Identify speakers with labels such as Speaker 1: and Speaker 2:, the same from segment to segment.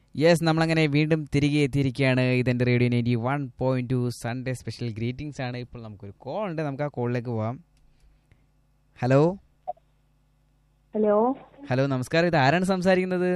Speaker 1: Yes നമ്മളങ്ങനെ വീണ്ടും തിരികെ എത്തിയിരിക്കുകയാണ് ഇതെൻ്റെ radio ninety one point two Sunday special greetings ആണ് ഇപ്പോൾ നമുക്കൊരു കോൾ ഉണ്ട് നമുക്ക് ആ കോളിലേക്ക് പോവാം ഹലോ
Speaker 2: ഹലോ
Speaker 1: ഹലോ നമസ്കാരം ഇത് ആരാണ് സംസാരിക്കുന്നത്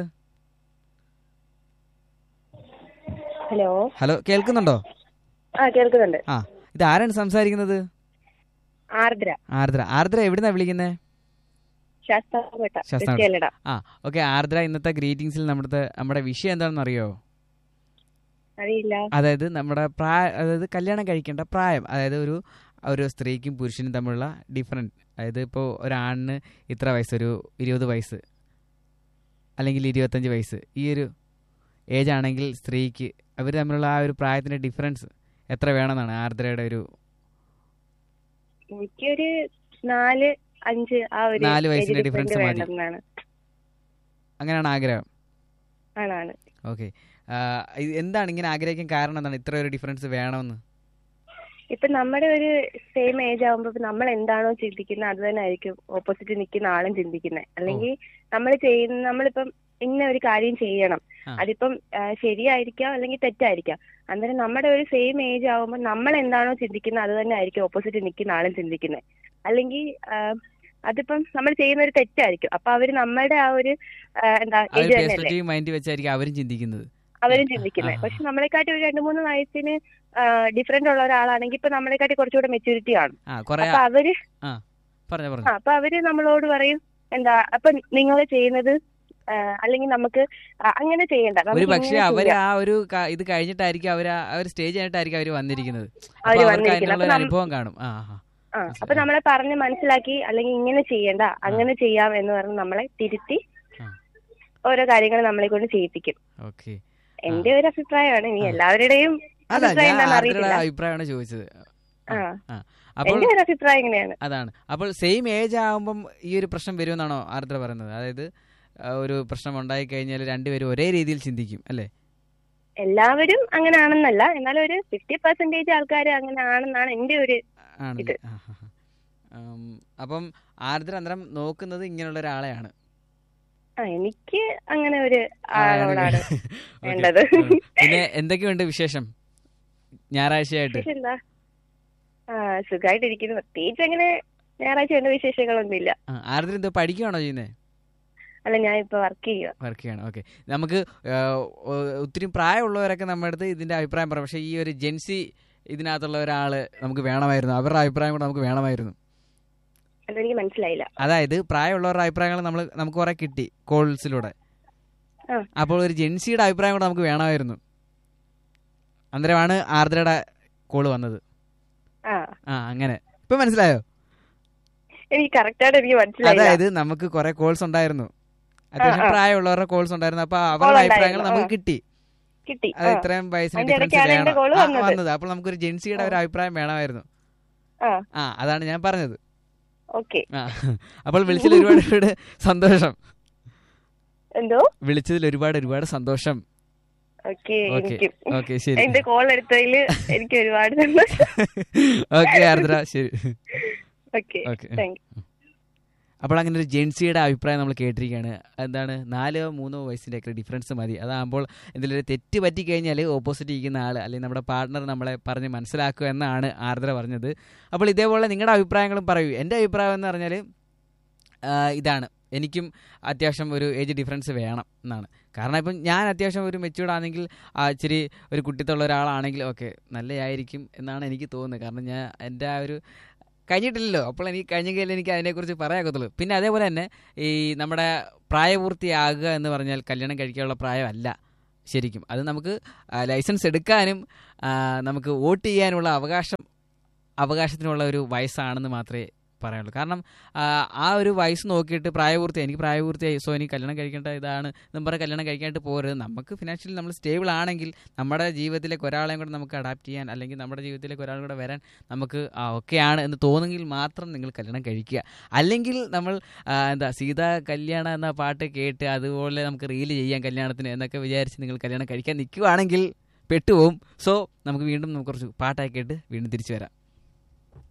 Speaker 2: ഹലോ
Speaker 1: ഹലോ കേൾക്കുന്നുണ്ടോ
Speaker 2: ആ കേൾക്കുന്നുണ്ട്
Speaker 1: ആ ഇത് ആരാണ് സംസാരിക്കുന്നത്
Speaker 2: ആർദ്ര
Speaker 1: ആർദ്ര ആർദ്ര എവിടുന്നാ വിളിക്കുന്നത്
Speaker 2: ശാസ്താപേട്ട
Speaker 1: ശാസ്താംകോട്ട.
Speaker 2: ക്രിസ്ത്യാനിട
Speaker 1: ആ ഓക്കെ ആർദ്ര ഇന്നത്തെ ഗ്രീറ്റിംഗ്സിൽ നമ്മുടെ നമ്മുടെ വിഷയം എന്താണെന്ന് അറിയോ
Speaker 2: അറിയില്ല
Speaker 1: അതായത് നമ്മുടെ പ്രായ അതായത് കല്യാണം കഴിക്കേണ്ട പ്രായം അതായത് ഒരു ഒരു സ്ത്രീക്കും പുരുഷനും തമ്മിലുള്ള ഡിഫറൻറ്റ് അതായത് ഇപ്പോൾ ഒരാണിന് ഇത്ര വയസ്സ് ഒരു ഇരുപത് വയസ്സ് അല്ലെങ്കിൽ ഇരുപത്തഞ്ച് വയസ്സ് ഈ ഒരു ഏജ് ആണെങ്കിൽ സ്ത്രീക്ക് അവർ തമ്മിലുള്ള ആ ഒരു പ്രായത്തിൻ്റെ ഡിഫറൻസ് എത്ര വേണമെന്നാണ് ആർദ്രയുടെ ഒരു
Speaker 2: എനിക്കൊരു നാല് അഞ്ച് ആ ഒരു
Speaker 1: നാല് വയസ്സിന്റെ
Speaker 2: age difference
Speaker 1: difference മതി.
Speaker 2: വേണ്ടെന്നാണ്
Speaker 1: അങ്ങനെയാണ് ആഗ്രഹം
Speaker 2: ആണാണ്
Speaker 1: ഓക്കെ എന്താണ് ഇങ്ങനെ ആഗ്രഹിക്കാൻ കാരണം എന്താണ് ഇത്ര ഒരു ഡിഫറൻസ് വേണമെന്ന്
Speaker 2: ഇപ്പൊ നമ്മുടെ ഒരു സെയിം ഏജ് ആകുമ്പോ ഇപ്പൊ നമ്മൾ എന്താണോ ചിന്തിക്കുന്നത് അത് തന്നെ ആയിരിക്കും ഓപ്പോസിറ്റ് നിൽക്കുന്ന ആളും ചിന്തിക്കുന്നത് അല്ലെങ്കിൽ നമ്മൾ ചെയ്യുന്ന നമ്മളിപ്പം ഇന്ന ഒരു കാര്യം ചെയ്യണം
Speaker 1: ആ.
Speaker 2: അതിപ്പം ആ, ശരിയായിരിക്കാം അല്ലെങ്കിൽ തെറ്റായിരിക്കാം അന്നേരം നമ്മുടെ ഒരു സെയിം ഏജ് ആകുമ്പോൾ നമ്മൾ എന്താണോ ചിന്തിക്കുന്നത് അത് തന്നെ ആയിരിക്കും ഓപ്പോസിറ്റ് നിൽക്കുന്ന ആളും ചിന്തിക്കുന്നത് അല്ലെങ്കിൽ ആ, അതിപ്പം നമ്മൾ ചെയ്യുന്ന ഒരു തെറ്റായിരിക്കും അപ്പൊ അവര് നമ്മുടെ ആ ഒരു ആ, എന്താ
Speaker 1: ആ ഒരു
Speaker 2: ഏജ് തന്നെയല്ലേ
Speaker 1: പെർസ്പെക്റ്റീവ് മൈൻഡ് വെച്ചായിരിക്കും അവരും ചിന്തിക്കുന്നത്
Speaker 2: അവരും
Speaker 1: ആ,
Speaker 2: ചിന്തിക്കുന്നത്
Speaker 1: ആ,
Speaker 2: പക്ഷെ നമ്മളെക്കാട്ടി ഒരു രണ്ട് മൂന്ന് വയസ്സിന് ഡിഫറെന്റ് ഉള്ള ഒരാളാണെങ്കിൽ ഇപ്പൊ നമ്മളെക്കാട്ടി കുറച്ചുകൂടെ മെച്ചൂരിറ്റി ആണ്
Speaker 1: ആ കുറെ
Speaker 2: അപ്പൊ അവര്
Speaker 1: പറഞ്ഞോ
Speaker 2: ആ,
Speaker 1: പറഞ്ഞു
Speaker 2: അപ്പൊ അവര് നമ്മളോട് പറയും എന്താ അപ്പൊ നിങ്ങൾ ചെയ്യുന്നത് ആ, അല്ലെങ്കിൽ നമുക്ക് ആ, അങ്ങനെ ചെയ്യണ്ട
Speaker 1: ഒരു
Speaker 2: നമുക്ക്
Speaker 1: പക്ഷേ
Speaker 2: ഇങ്ങനെ
Speaker 1: അവര്
Speaker 2: ചെയ്യാം.
Speaker 1: ആ ഒരു ക- ഇത് കഴിഞ്ഞിട്ടായിരിക്കും അവര് ആ ഒരു സ്റ്റേജ് ആയിട്ടായിരിക്കും അവര് വന്നിരിക്കുന്നത് അപ്പൊ
Speaker 2: അവര്
Speaker 1: അവർക്ക്
Speaker 2: വന്നിരിക്കുന്നത്.
Speaker 1: അതിനുള്ള ഒരു
Speaker 2: അപ്പൊ നം-
Speaker 1: അനുഭവം കാണും ആ ആ
Speaker 2: ആ, അപ്പൊ നമ്മളെ പറഞ്ഞ് മനസ്സിലാക്കി അല്ലെങ്കിൽ ഇങ്ങനെ ചെയ്യണ്ട അങ്ങനെ ചെയ്യാം എന്ന് പറഞ്ഞ് നമ്മളെ തിരുത്തി
Speaker 1: ആ.
Speaker 2: ഓരോ കാര്യങ്ങൾ നമ്മളെ കൊണ്ട് ചെയ്യിപ്പിക്കും
Speaker 1: ഓക്കെ
Speaker 2: എന്റെ ഒരു അഭിപ്രായമാണ് ഇനി
Speaker 1: ആ.
Speaker 2: എല്ലാവരുടെയും
Speaker 1: അല്ല
Speaker 2: അഭിപ്രായം
Speaker 1: ഞാൻ
Speaker 2: എന്താണെന്ന്
Speaker 1: ആർദ്രയുടെ
Speaker 2: അറിയത്തില്ല
Speaker 1: അഭിപ്രായമാണ് ചോദിച്ചത് ആ,
Speaker 2: ആ.
Speaker 1: ആ. അപ്പോൾ
Speaker 2: എന്റെ ഒരു അഭിപ്രായം ഇങ്ങനെയാണ്
Speaker 1: അതാണ് അപ്പോൾ സെയിം ഏജ് ആകുമ്പം ഈ ഒരു പ്രശ്നം വരുമെന്നാണോ ആർദ്ര പറയുന്നത് അതായത് ആ, ഒരു പ്രശ്നം ഉണ്ടായി കഴിഞ്ഞാൽ രണ്ടുപേരും ഒരേ രീതിയിൽ ചിന്തിക്കും അല്ലേ
Speaker 2: എല്ലാവരും അങ്ങനെ ആണെന്നല്ല എന്നാലും ഒരു ഫിഫ്റ്റി പെർസെന്റേജ് ആൾക്കാർ അങ്ങനെ ആണെന്നാണ് എന്റെ ഒരു
Speaker 1: ആണല്ലേ ആ, ആ, ആ. ഉം, അപ്പം ആർദ്ര അന്നേരം നോക്കുന്നത് ഇങ്ങനെയുള്ള ഒരാളെയാണ്
Speaker 2: ആ എനിക്ക് അങ്ങനെ ഒരു
Speaker 1: ആളെയാണ്
Speaker 2: ആളോടാണ്
Speaker 1: ഓക്കേ.
Speaker 2: വേണ്ടത്
Speaker 1: ഉം. പിന്നെ എന്തൊക്കെയുണ്ട് വിശേഷം ഞായറാഴ്ചയായിട്ട്
Speaker 2: വിശേഷം എന്താ ആ സുഖമായിട്ടിരിക്കുന്നു പ്രത്യേകിച്ച് അങ്ങനെ ഞായറാഴ്ച വേണ്ട വിശേഷങ്ങളൊന്നും ഇല്ല
Speaker 1: ആ, ആർദ്ര എന്തോ പഠിക്കുകയാണോ ചെയ്യുന്നത്
Speaker 2: അല്ല ഞാൻ ഇപ്പൊ വർക്ക് ചെയ്യുക
Speaker 1: വർക്ക് ചെയ്യണം ഓക്കെ നമുക്ക് ആ, ഒ- ഒത്തിരി പ്രായമുള്ളവരൊക്കെ നമ്മുടെ അടുത്ത് ഇതിന്റെ അഭിപ്രായം പറയാം പക്ഷേ ഈ ഒരു ജെൻസി ഇതിനകത്തുള്ള ഒരാൾ നമുക്ക് വേണമായിരുന്നു അവരുടെ അഭിപ്രായം കൂടെ നമുക്ക് വേണമായിരുന്നു
Speaker 2: അതെനിക്ക് മനസ്സിലായില്ല
Speaker 1: അതായത് പ്രായമുള്ളവരുടെ അഭിപ്രായങ്ങൾ നമ്മൾ നമുക്ക് കുറെ കിട്ടി കോൾസിലൂടെ
Speaker 2: ആ.
Speaker 1: അപ്പോൾ ഒരു ജെൻസിയുടെ അഭിപ്രായം കൂടെ നമുക്ക് വേണമായിരുന്നു അന്നേരമാണ് ആർദ്രയുടെ കോള് വന്നത്
Speaker 2: ആ
Speaker 1: ആ അങ്ങനെ ഇപ്പൊ മനസ്സിലായോ
Speaker 2: എനിക്ക് കറക്റ്റായിട്ട് എനിക്ക് മനസ്സിലായില്ല
Speaker 1: അതായത് നമുക്ക് കുറെ കോൾസ് ഉണ്ടായിരുന്നു അത്യാവശ്യം
Speaker 2: ആ.
Speaker 1: പ്രായമുള്ളവരുടെ കോൾസ് ഉണ്ടായിരുന്നു അപ്പൊ അവരുടെ
Speaker 2: Call
Speaker 1: അഭിപ്രായങ്ങൾ
Speaker 2: ഉണ്ടായിരുന്നു,
Speaker 1: നമുക്ക്
Speaker 2: ആ.
Speaker 1: കിട്ടി
Speaker 2: കിട്ടി
Speaker 1: അത്
Speaker 2: ആ.
Speaker 1: ഇത്രയും വയസ്സിന്
Speaker 2: അതിന്റെ
Speaker 1: ഡിഫറൻസ്
Speaker 2: ഇടയ്ക്കാണ് എന്റെ
Speaker 1: വേണം
Speaker 2: call
Speaker 1: ആ,
Speaker 2: വന്നത്.
Speaker 1: വന്നത് അപ്പോൾ നമുക്കൊരു ജെൻസിയുടെ ഒരു അഭിപ്രായം വേണമായിരുന്നു
Speaker 2: ആ
Speaker 1: ആ അതാണ് ഞാൻ പറഞ്ഞത്
Speaker 2: ഓക്കെ
Speaker 1: ആ അപ്പോൾ വിളിച്ചതിൽ ഒരുപാട് ഒരുപാട് സന്തോഷം
Speaker 2: എന്തോ
Speaker 1: വിളിച്ചതിൽ ഒരുപാട് ഒരുപാട് സന്തോഷം
Speaker 2: ഓക്കെ
Speaker 1: ഓക്കെ
Speaker 2: എനിക്ക്
Speaker 1: ഓക്കെ ശരി
Speaker 2: എന്റെ കോൾ എടുത്തതിൽ എനിക്ക് ഒരുപാട് സന്തോഷം
Speaker 1: ഓക്കെ ആർദ്ര ശരി
Speaker 2: ഓക്കെ
Speaker 1: ഓക്കെ
Speaker 2: താങ്ക്
Speaker 1: അപ്പോൾ അങ്ങനെ ഒരു ജെൻസിയുടെ അഭിപ്രായം നമ്മൾ കേട്ടിരിക്കുകയാണ് എന്താണ് നാലോ മൂന്നോ വയസ്സിൻ്റെ ഒക്കെ ഡിഫറൻസ് മതി അതാകുമ്പോൾ എന്തെങ്കിലും ഒരു തെറ്റ് പറ്റിക്കഴിഞ്ഞാൽ ഓപ്പോസിറ്റ് ഇരിക്കുന്ന ആൾ അല്ലെങ്കിൽ നമ്മുടെ പാർട്ട്ണർ നമ്മളെ പറഞ്ഞ് മനസ്സിലാക്കുക എന്നാണ് ആർദ്ര പറഞ്ഞത് അപ്പോൾ ഇതേപോലെ നിങ്ങളുടെ അഭിപ്രായങ്ങളും പറയൂ എൻ്റെ അഭിപ്രായം എന്ന് പറഞ്ഞാൽ ആ, ഇതാണ് എനിക്കും അത്യാവശ്യം ഒരു ഏജ് ഡിഫറൻസ് വേണം എന്നാണ് കാരണം ഇപ്പം ഞാൻ അത്യാവശ്യം ഒരു മെച്യൂർഡ് ആണെങ്കിൽ ആ ഇച്ചിരി ഒരു കുട്ടിത്തുള്ള ഒരാളാണെങ്കിൽ ഓക്കെ നല്ലതായിരിക്കും എന്നാണ് എനിക്ക് തോന്നുന്നത് കാരണം ഞാൻ എൻ്റെ ആ ഒരു കഴിഞ്ഞിട്ടില്ലല്ലോ അപ്പോൾ എനിക്ക് കഴിഞ്ഞെങ്കിൽ എനിക്ക് അതിനെക്കുറിച്ച് പറയാക്കത്തുള്ളൂ പിന്നെ അതേപോലെ തന്നെ ഈ നമ്മുടെ പ്രായപൂർത്തിയാകുക എന്ന് പറഞ്ഞാൽ കല്യാണം കഴിക്കാനുള്ള പ്രായമല്ല ശരിക്കും അത് നമുക്ക് ആ, ലൈസൻസ് എടുക്കാനും ആ, നമുക്ക് വോട്ട് ചെയ്യാനുള്ള അവകാശം അവകാശത്തിനുള്ള ഒരു വയസ്സാണെന്ന് മാത്രമേ പറയുള്ളൂ കാരണം ആ, ആ ഒരു വയസ്സ് നോക്കിയിട്ട് പ്രായപൂർത്തി എനിക്ക് പ്രായപൂർത്തിയായി സോ എനിക്ക് കല്യാണം കഴിക്കേണ്ട ഇതാണ് എന്നും പറഞ്ഞ് കല്യാണം കഴിക്കാനായിട്ട് പോരുത് നമുക്ക് ഫിനാൻഷ്യലി നമ്മൾ സ്റ്റേബിൾ ആണെങ്കിൽ നമ്മുടെ ജീവിതത്തിലേക്ക് ഒരാളെയും കൂടെ നമുക്ക് അഡാപ്റ്റ് ചെയ്യാൻ അല്ലെങ്കിൽ നമ്മുടെ ജീവിതത്തിലേക്ക് ഒരാളും കൂടെ വരാൻ നമുക്ക് ആ ഓക്കെയാണ് എന്ന് തോന്നുമെങ്കിൽ മാത്രം നിങ്ങൾ കല്യാണം കഴിക്കുക അല്ലെങ്കിൽ നമ്മൾ ആ, എന്താ സീതാ കല്യാണം എന്ന പാട്ട് കേട്ട് അതുപോലെ നമുക്ക് റീല് ചെയ്യാം കല്യാണത്തിന് എന്നൊക്കെ വിചാരിച്ച് നിങ്ങൾ കല്യാണം കഴിക്കാൻ നിൽക്കുകയാണെങ്കിൽ പെട്ടുപോകും സോ നമുക്ക് വീണ്ടും നമുക്ക് കുറച്ച് പാട്ടായി കേട്ട് വീണ്ടും തിരിച്ചു വരാം